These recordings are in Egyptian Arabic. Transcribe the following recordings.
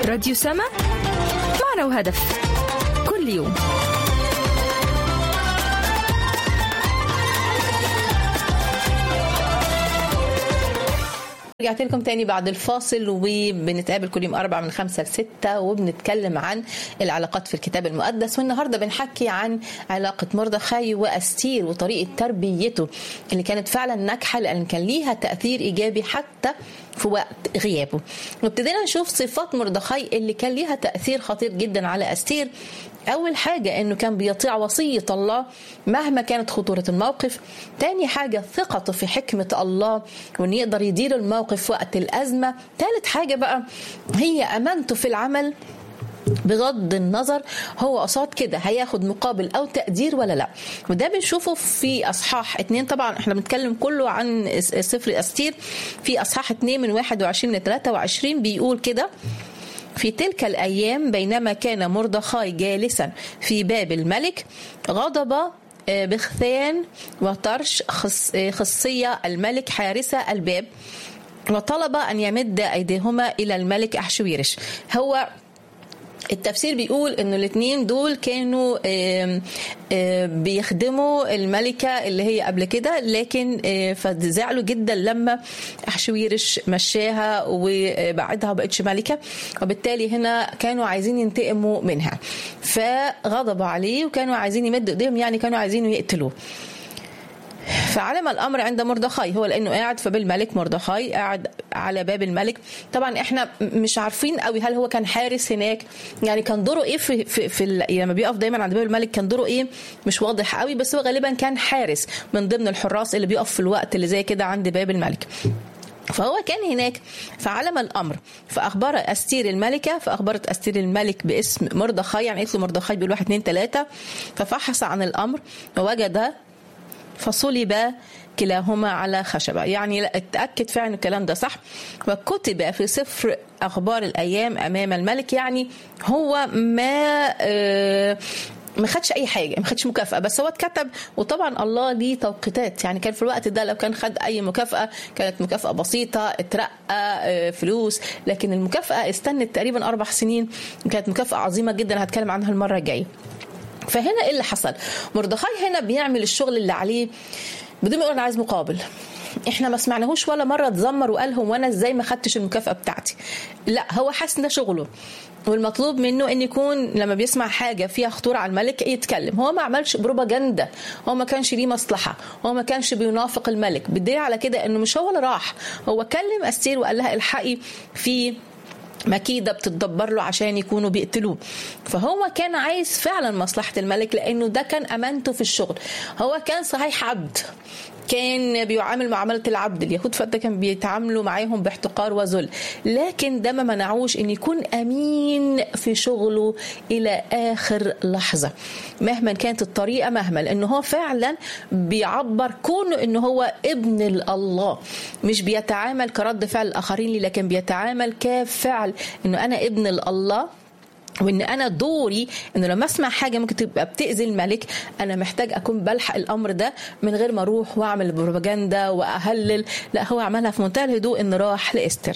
راديو سما معنا وهدف كل يوم رجعت لكم تاني بعد الفاصل وبنتقابل كل يوم أربعة من خمسة لستة وبنتكلم عن العلاقات في الكتاب المقدس والنهاردة بنحكي عن علاقة مردخاي وأستير وطريقة تربيته اللي كانت فعلا ناجحة لأن كان ليها تأثير إيجابي حتى في وقت غيابه وابتدينا نشوف صفات مردخاي اللي كان ليها تأثير خطير جدا على أستير أول حاجة إنه كان بيطيع وصية الله مهما كانت خطورة الموقف تاني حاجة ثقته في حكمة الله وإنه يقدر يدير الموقف وقت الأزمة تالت حاجة بقى هي أمانته في العمل بغض النظر هو قصاد كده هياخد مقابل او تقدير ولا لا وده بنشوفه في اصحاح اتنين طبعا احنا بنتكلم كله عن سفر استير في اصحاح اتنين من 21 ل 23 بيقول كده في تلك الأيام بينما كان مردخاي جالسا في باب الملك غضب بخثان وطرش خص خصية الملك حارسة الباب وطلب أن يمد أيديهما إلى الملك أحشويرش هو التفسير بيقول انه الاثنين دول كانوا آم آم بيخدموا الملكه اللي هي قبل كده لكن فزعلوا جدا لما احشويرش مشاها وبعدها وبقتش ملكه وبالتالي هنا كانوا عايزين ينتقموا منها فغضبوا عليه وكانوا عايزين يمدوا ايديهم يعني كانوا عايزين يقتلوه فعلم الامر عند مردخاي هو لانه قاعد فبالملك مردخاي قاعد على باب الملك طبعا احنا مش عارفين قوي هل هو كان حارس هناك يعني كان دوره ايه في في, في لما يعني بيقف دايما عند باب الملك كان دوره ايه مش واضح قوي بس هو غالبا كان حارس من ضمن الحراس اللي بيقف في الوقت اللي زي كده عند باب الملك فهو كان هناك فعلم الامر فاخبر استير الملكه فاخبرت استير الملك باسم مردخاي يعني قالت له مردخاي بيقول واحد اثنين ثلاثه ففحص عن الامر ووجد فصلب كلاهما على خشبة يعني اتأكد فعلا الكلام ده صح وكتب في سفر أخبار الأيام أمام الملك يعني هو ما آه ما خدش اي حاجه ما خدش مكافاه بس هو اتكتب وطبعا الله ليه توقيتات يعني كان في الوقت ده لو كان خد اي مكافاه كانت مكافاه بسيطه اترقى فلوس لكن المكافاه استنت تقريبا اربع سنين كانت مكافاه عظيمه جدا هتكلم عنها المره الجايه فهنا ايه اللي حصل مردخاي هنا بيعمل الشغل اللي عليه بدون ما يقول انا عايز مقابل احنا ما سمعناهوش ولا مره اتذمر وقال هو انا ازاي ما خدتش المكافاه بتاعتي لا هو حاسس ان ده شغله والمطلوب منه ان يكون لما بيسمع حاجه فيها خطوره على الملك يتكلم هو ما عملش بروباجندا هو ما كانش ليه مصلحه هو ما كانش بينافق الملك بالدليل على كده انه مش هو اللي راح هو كلم استير وقال لها الحقي في مكيدة بتتدبر له عشان يكونوا بيقتلوه فهو كان عايز فعلا مصلحة الملك لأنه ده كان أمانته في الشغل هو كان صحيح عبد كان بيعامل معاملة العبد اليهود فده كان بيتعاملوا معاهم باحتقار وذل لكن ده ما منعوش ان يكون امين في شغله الى اخر لحظة مهما كانت الطريقة مهما لانه هو فعلا بيعبر كونه انه هو ابن الله مش بيتعامل كرد فعل الاخرين ليه لكن بيتعامل كفعل انه انا ابن الله وان انا دوري انه لما اسمع حاجه ممكن تبقى بتاذي الملك انا محتاج اكون بلحق الامر ده من غير ما اروح واعمل بروباجندا واهلل لا هو عملها في منتهى الهدوء انه راح لاستر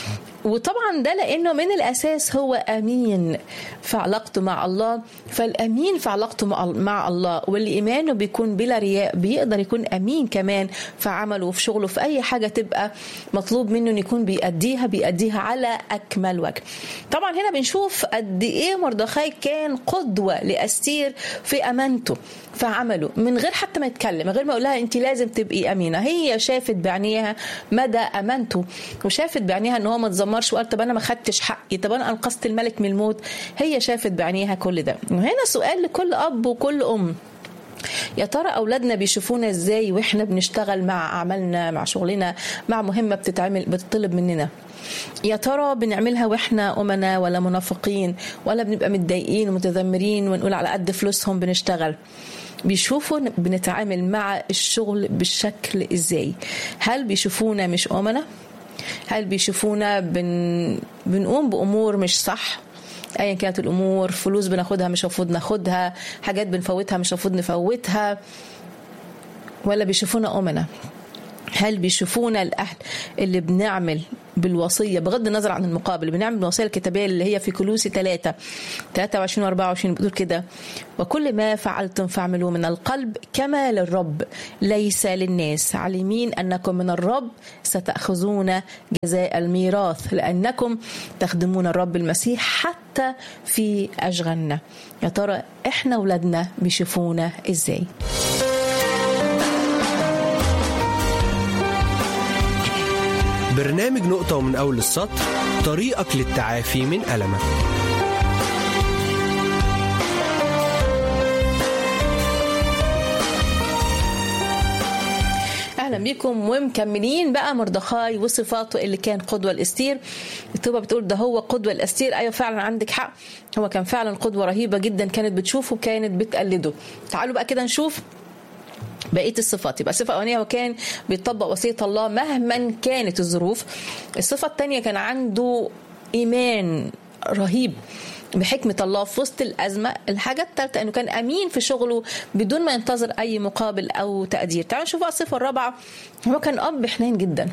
وطبعا ده لانه من الاساس هو امين في علاقته مع الله فالامين في علاقته مع الله واللي ايمانه بيكون بلا رياء بيقدر يكون امين كمان في عمله وفي شغله في اي حاجه تبقى مطلوب منه انه يكون بيأديها بيأديها على اكمل وجه طبعا هنا بنشوف قد ايه مردخاي كان قدوه لاستير في امانته في عمله من غير حتى ما يتكلم من غير ما يقول لها انت لازم تبقي امينه هي شافت بعينيها مدى امانته وشافت بعينيها ان هو ما اتذمرش وقال طب انا ما خدتش حقي طب انا انقذت الملك من الموت هي شافت بعينيها كل ده وهنا سؤال لكل اب وكل ام يا ترى اولادنا بيشوفونا ازاي واحنا بنشتغل مع اعمالنا مع شغلنا مع مهمه بتتعمل بتطلب مننا يا ترى بنعملها واحنا امنا ولا منافقين ولا بنبقى متضايقين ومتذمرين ونقول على قد فلوسهم بنشتغل بيشوفوا بنتعامل مع الشغل بالشكل ازاي هل بيشوفونا مش امنا هل بيشوفونا بن... بنقوم بامور مش صح ايا كانت الامور فلوس بناخدها مش المفروض ناخدها حاجات بنفوتها مش المفروض نفوتها ولا بيشوفونا امنا هل بيشوفونا الاهل اللي بنعمل بالوصيه بغض النظر عن المقابل بنعمل بالوصيه الكتابيه اللي هي في كلوسي 3 23 و 24 بتقول كده وكل ما فعلتم فاعملوا من القلب كما للرب ليس للناس عالمين انكم من الرب ستاخذون جزاء الميراث لانكم تخدمون الرب المسيح حتى في اشغالنا يا ترى احنا ولادنا بيشوفونا ازاي برنامج نقطة ومن أول السطر طريقك للتعافي من ألمك اهلا بيكم ومكملين بقى مردخاي وصفاته اللي كان قدوه الاستير التوبه بتقول ده هو قدوه الاستير ايوه فعلا عندك حق هو كان فعلا قدوه رهيبه جدا كانت بتشوفه وكانت بتقلده تعالوا بقى كده نشوف بقيه الصفات يبقى الصفه الاولانيه هو كان بيطبق وصيه الله مهما كانت الظروف الصفه الثانيه كان عنده ايمان رهيب بحكمة الله في وسط الأزمة الحاجة الثالثة أنه كان أمين في شغله بدون ما ينتظر أي مقابل أو تقدير تعالوا نشوف الصفة الرابعة هو كان أب حنين جدا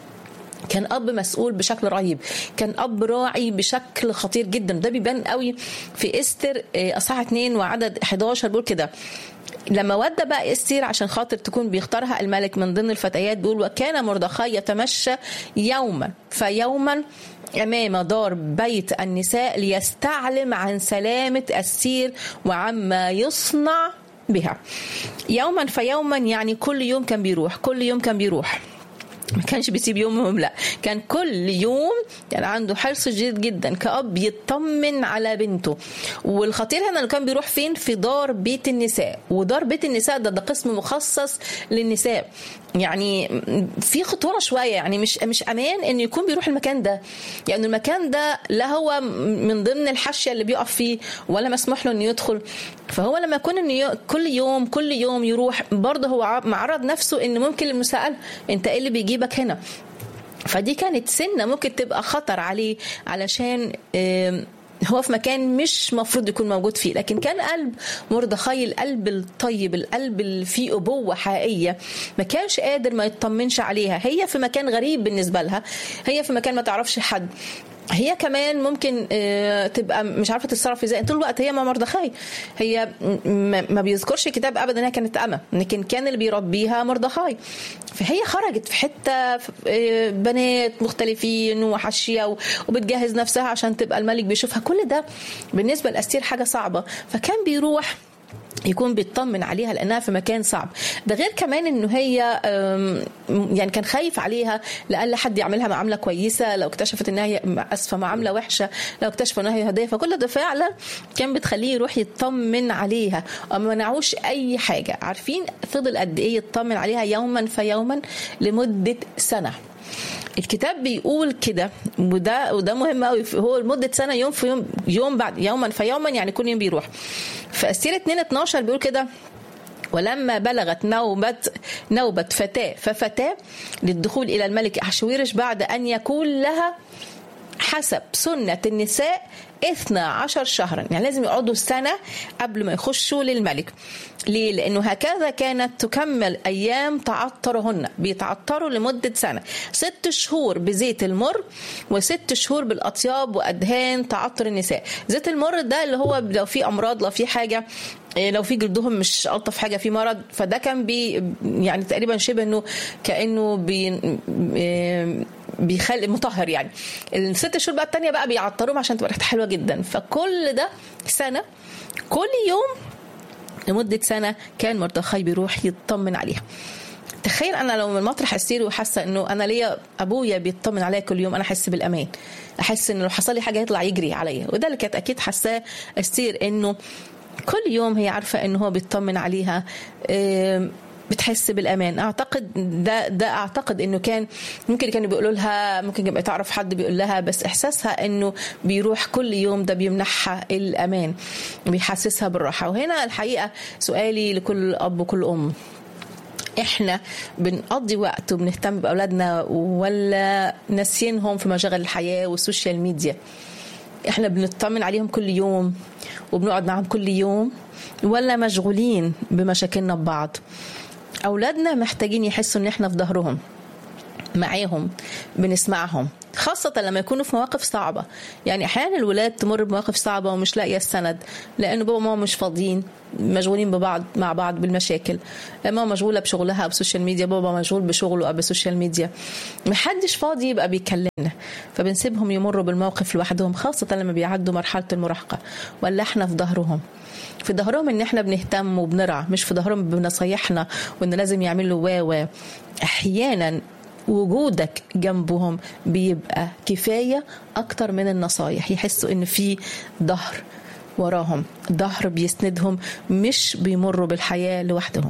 كان اب مسؤول بشكل رهيب كان اب راعي بشكل خطير جدا ده بيبان قوي في استر اصحاح 2 وعدد 11 بيقول كده لما ودى بقى استير عشان خاطر تكون بيختارها الملك من ضمن الفتيات بيقول وكان مردخاي يتمشى يوما فيوما امام دار بيت النساء ليستعلم عن سلامه السير وعما يصنع بها يوما فيوما يعني كل يوم كان بيروح كل يوم كان بيروح ما كانش بيسيب يومهم لا كان كل يوم كان يعني عنده حرص شديد جدا كأب يطمن على بنته والخطير هنا انه كان بيروح فين في دار بيت النساء ودار بيت النساء ده ده قسم مخصص للنساء يعني في خطوره شويه يعني مش مش امان انه يكون بيروح المكان ده يعني المكان ده لا هو من ضمن الحاشيه اللي بيقف فيه ولا مسموح له انه يدخل فهو لما يكون انه كل يوم كل يوم يروح برضه هو معرض نفسه ان ممكن المساءله انت ايه اللي بيجيبك هنا فدي كانت سنه ممكن تبقى خطر عليه علشان هو في مكان مش مفروض يكون موجود فيه لكن كان قلب مردخاي القلب الطيب القلب اللي فيه أبوة حقيقية ما كانش قادر ما يطمنش عليها هي في مكان غريب بالنسبة لها هي في مكان ما تعرفش حد هي كمان ممكن تبقى مش عارفه تتصرف ازاي طول الوقت هي مع مردخاي هي ما بيذكرش الكتاب ابدا انها كانت امه لكن كان اللي بيربيها مردخاي فهي خرجت في حته بنات مختلفين وحاشيه وبتجهز نفسها عشان تبقى الملك بيشوفها كل ده بالنسبه لاستير حاجه صعبه فكان بيروح يكون بيطمن عليها لانها في مكان صعب ده غير كمان انه هي يعني كان خايف عليها لألا حد يعملها معامله كويسه لو اكتشفت انها هي اسفه معامله وحشه لو اكتشفوا انها هي هديه فكل ده فعلا كان بتخليه يروح يطمن عليها وما منعوش اي حاجه عارفين فضل قد ايه يطمن عليها يوما فيوما لمده سنه الكتاب بيقول كده وده وده مهم قوي هو لمده سنه يوم في يوم يوم بعد يوما فيوما يعني كل يوم بيروح في اسير 2 12 بيقول كده ولما بلغت نوبة نوبة فتاة ففتاة للدخول إلى الملك أحشويرش بعد أن يكون لها حسب سنة النساء 12 شهرا يعني لازم يقعدوا سنة قبل ما يخشوا للملك ليه؟ لأنه هكذا كانت تكمل أيام تعطرهن بيتعطروا لمدة سنة ست شهور بزيت المر وست شهور بالأطياب وأدهان تعطر النساء زيت المر ده اللي هو لو في أمراض لو في حاجة لو في جلدهم مش الطف حاجه في مرض فده كان بي يعني تقريبا شبه انه كانه بي بيخلي مطهر يعني الست شهور بقى التانية بقى بيعطروهم عشان تبقى ريحتها حلوه جدا فكل ده سنه كل يوم لمده سنه كان مردخاي بيروح يطمن عليها تخيل انا لو من مطرح استير وحاسه انه انا ليا ابويا بيطمن عليا كل يوم انا احس بالامان احس انه لو حصل لي حاجه يطلع يجري عليا وده اللي كانت اكيد حاساه استير انه كل يوم هي عارفه انه هو بيطمن عليها بتحس بالامان اعتقد ده ده اعتقد انه كان ممكن كانوا بيقولوا لها ممكن يبقى تعرف حد بيقول لها بس احساسها انه بيروح كل يوم ده بيمنحها الامان بيحسسها بالراحه وهنا الحقيقه سؤالي لكل اب وكل ام احنا بنقضي وقت وبنهتم باولادنا ولا ناسينهم في مشاغل الحياه والسوشيال ميديا احنا بنطمن عليهم كل يوم وبنقعد معهم كل يوم ولا مشغولين بمشاكلنا ببعض اولادنا محتاجين يحسوا ان احنا في ظهرهم معاهم بنسمعهم خاصة لما يكونوا في مواقف صعبة يعني أحيانا الولاد تمر بمواقف صعبة ومش لاقية السند لأنه بابا وماما مش فاضيين مشغولين ببعض مع بعض بالمشاكل ماما مشغولة بشغلها أو بالسوشيال ميديا بابا مشغول بشغله أو بالسوشيال ميديا محدش فاضي يبقى بيكلمنا فبنسيبهم يمروا بالموقف لوحدهم خاصة لما بيعدوا مرحلة المراهقة ولا احنا في ظهرهم في ظهرهم ان احنا بنهتم وبنرعى مش في ظهرهم بنصايحنا وان لازم يعملوا و و احيانا وجودك جنبهم بيبقى كفايه اكتر من النصايح يحسوا ان في ظهر وراهم ظهر بيسندهم مش بيمروا بالحياه لوحدهم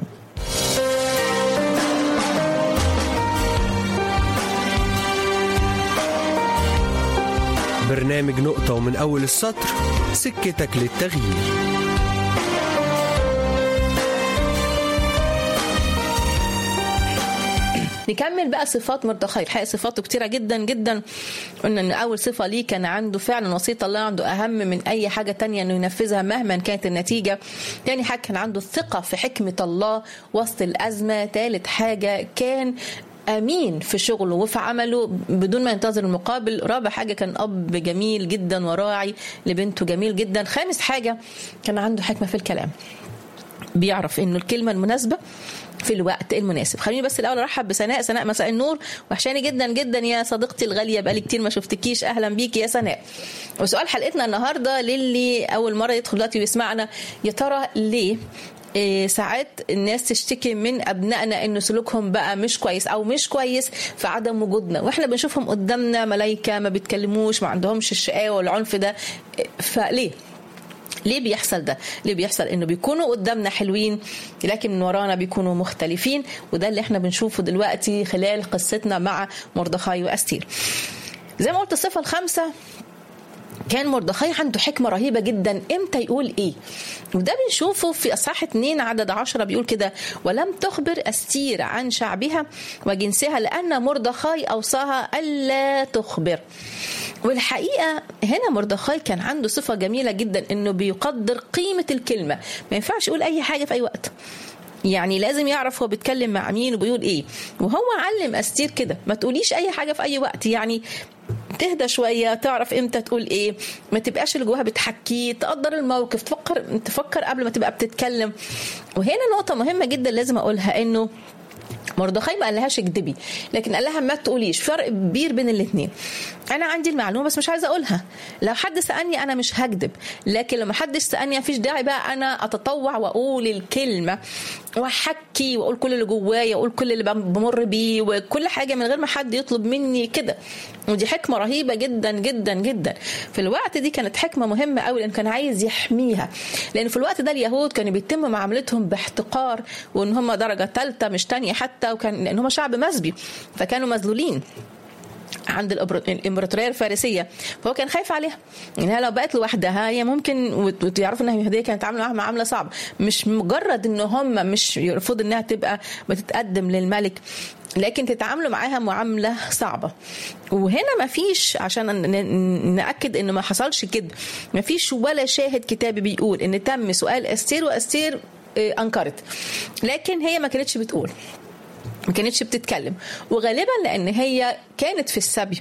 برنامج نقطة ومن أول السطر سكتك للتغيير نكمل بقى صفات مردخاي الحقيقه صفاته كتيره جدا جدا قلنا ان اول صفه ليه كان عنده فعلا وصيه الله عنده اهم من اي حاجه تانية انه ينفذها مهما كانت النتيجه تاني حاجه كان عنده الثقه في حكمه الله وسط الازمه تالت حاجه كان امين في شغله وفي عمله بدون ما ينتظر المقابل رابع حاجه كان اب جميل جدا وراعي لبنته جميل جدا خامس حاجه كان عنده حكمه في الكلام بيعرف انه الكلمه المناسبه في الوقت المناسب خليني بس الاول ارحب بسناء سناء مساء النور وحشاني جدا جدا يا صديقتي الغاليه بقالي كتير ما شفتكيش اهلا بيكي يا سناء وسؤال حلقتنا النهارده للي اول مره يدخل دلوقتي ويسمعنا يا ترى ليه إيه ساعات الناس تشتكي من ابنائنا ان سلوكهم بقى مش كويس او مش كويس في عدم وجودنا واحنا بنشوفهم قدامنا ملايكه ما بيتكلموش ما عندهمش الشقاوه والعنف ده فليه ليه بيحصل ده؟ ليه بيحصل انه بيكونوا قدامنا حلوين لكن من ورانا بيكونوا مختلفين وده اللي احنا بنشوفه دلوقتي خلال قصتنا مع مردخاي واستير. زي ما قلت الصفه الخامسه كان مردخاي عنده حكمة رهيبة جدا امتى يقول ايه وده بنشوفه في اصحاح 2 عدد عشرة بيقول كده ولم تخبر استير عن شعبها وجنسها لان مردخاي اوصاها الا تخبر والحقيقة هنا مردخاي كان عنده صفة جميلة جدا انه بيقدر قيمة الكلمة ما ينفعش يقول اي حاجة في اي وقت يعني لازم يعرف هو بيتكلم مع مين وبيقول ايه وهو علم استير كده ما تقوليش اي حاجه في اي وقت يعني تهدى شويه تعرف امتى تقول ايه ما تبقاش اللي جواها بتحكيه تقدر الموقف تفكر تفكر قبل ما تبقى بتتكلم وهنا نقطه مهمه جدا لازم اقولها انه مردخاي ما قالهاش اكدبي لكن قال لها ما تقوليش فرق كبير بين الاثنين انا عندي المعلومه بس مش عايزه اقولها لو حد سالني انا مش هكذب لكن لما حدش سالني مفيش داعي بقى انا اتطوع واقول الكلمه واحكي واقول كل اللي جوايا واقول كل اللي بمر بيه وكل حاجه من غير ما حد يطلب مني كده ودي حكمه رهيبه جدا جدا جدا في الوقت دي كانت حكمه مهمه قوي لان كان عايز يحميها لان في الوقت ده اليهود كانوا بيتم معاملتهم باحتقار وان هم درجه ثالثه مش ثانيه حتى وكان لان هم شعب مسبي فكانوا مذلولين عند الامبراطوريه الفارسيه فهو كان خايف عليها انها لو بقت لوحدها هي ممكن وتعرفوا انها يهوديه كانت عامله معاها معامله صعبه مش مجرد ان هم مش يرفضوا انها تبقى بتتقدم للملك لكن تتعاملوا معاها معامله صعبه وهنا ما فيش عشان ناكد ان ما حصلش كده ما فيش ولا شاهد كتابي بيقول ان تم سؤال استير واستير انكرت لكن هي ما كانتش بتقول ما كانتش بتتكلم وغالبا لان هي كانت في السبي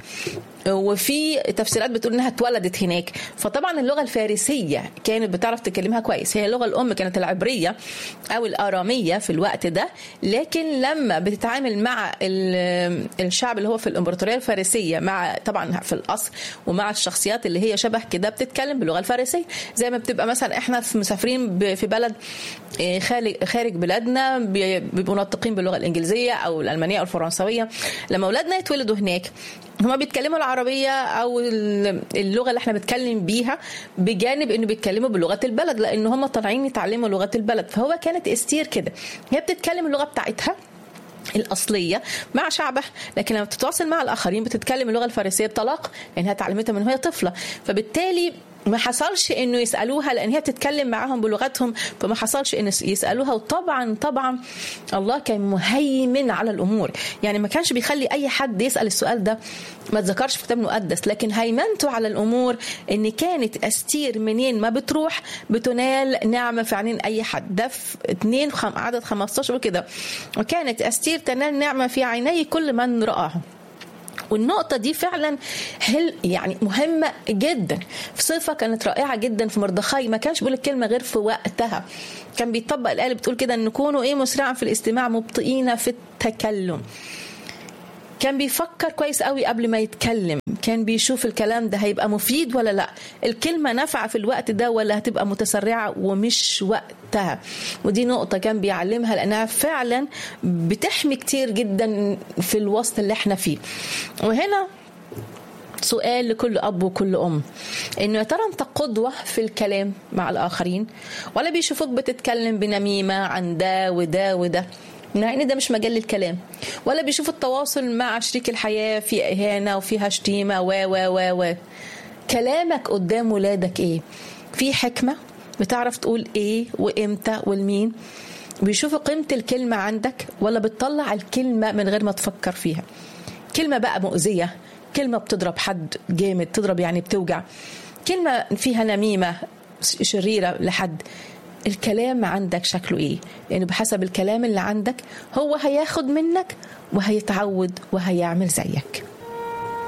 وفي تفسيرات بتقول انها اتولدت هناك فطبعا اللغه الفارسيه كانت بتعرف تكلمها كويس هي اللغه الام كانت العبريه او الاراميه في الوقت ده لكن لما بتتعامل مع الشعب اللي هو في الامبراطوريه الفارسيه مع طبعا في القصر ومع الشخصيات اللي هي شبه كده بتتكلم باللغه الفارسيه زي ما بتبقى مثلا احنا مسافرين في بلد خارج بلادنا بيبقوا ناطقين باللغه الانجليزيه او الالمانيه او الفرنسويه لما اولادنا يتولدوا هناك هما بيتكلموا العربيه او اللغه اللي احنا بنتكلم بيها بجانب انه بيتكلموا بلغه البلد لان هم طالعين يتعلموا لغه البلد فهو كانت استير كده هي بتتكلم اللغه بتاعتها الأصلية مع شعبها لكن لما بتتواصل مع الآخرين بتتكلم اللغة الفارسية بطلاقة لأنها تعلمتها من وهي طفلة فبالتالي ما حصلش انه يسالوها لان هي بتتكلم معاهم بلغتهم فما حصلش انه يسالوها وطبعا طبعا الله كان مهيمن على الامور يعني ما كانش بيخلي اي حد يسال السؤال ده ما تذكرش في الكتاب المقدس لكن هيمنته على الامور ان كانت استير منين ما بتروح بتنال نعمه في عينين اي حد ده في 2 عدد 15 وكده وكانت استير تنال نعمه في عيني كل من رآها والنقطة دي فعلا هل يعني مهمة جدا في صفة كانت رائعة جدا في مردخاي ما كانش بيقول الكلمة غير في وقتها كان بيطبق الآية اللي بتقول كده أن نكونوا إيه مسرعا في الاستماع مبطئين في التكلم كان بيفكر كويس قوي قبل ما يتكلم كان بيشوف الكلام ده هيبقى مفيد ولا لا الكلمة نافعة في الوقت ده ولا هتبقى متسرعة ومش وقتها ودي نقطة كان بيعلمها لأنها فعلا بتحمي كتير جدا في الوسط اللي احنا فيه وهنا سؤال لكل اب وكل ام انه يا ترى انت قدوه في الكلام مع الاخرين ولا بيشوفوك بتتكلم بنميمه عن ده وده وده مع ان ده مش مجال للكلام ولا بيشوفوا التواصل مع شريك الحياه في اهانه وفيها شتيمه و و و و كلامك قدام ولادك ايه في حكمه بتعرف تقول ايه وامتى والمين بيشوفوا قيمه الكلمه عندك ولا بتطلع الكلمه من غير ما تفكر فيها كلمه بقى مؤذيه كلمه بتضرب حد جامد تضرب يعني بتوجع كلمه فيها نميمه شريره لحد الكلام عندك شكله ايه لان بحسب الكلام اللي عندك هو هياخد منك وهيتعود وهيعمل زيك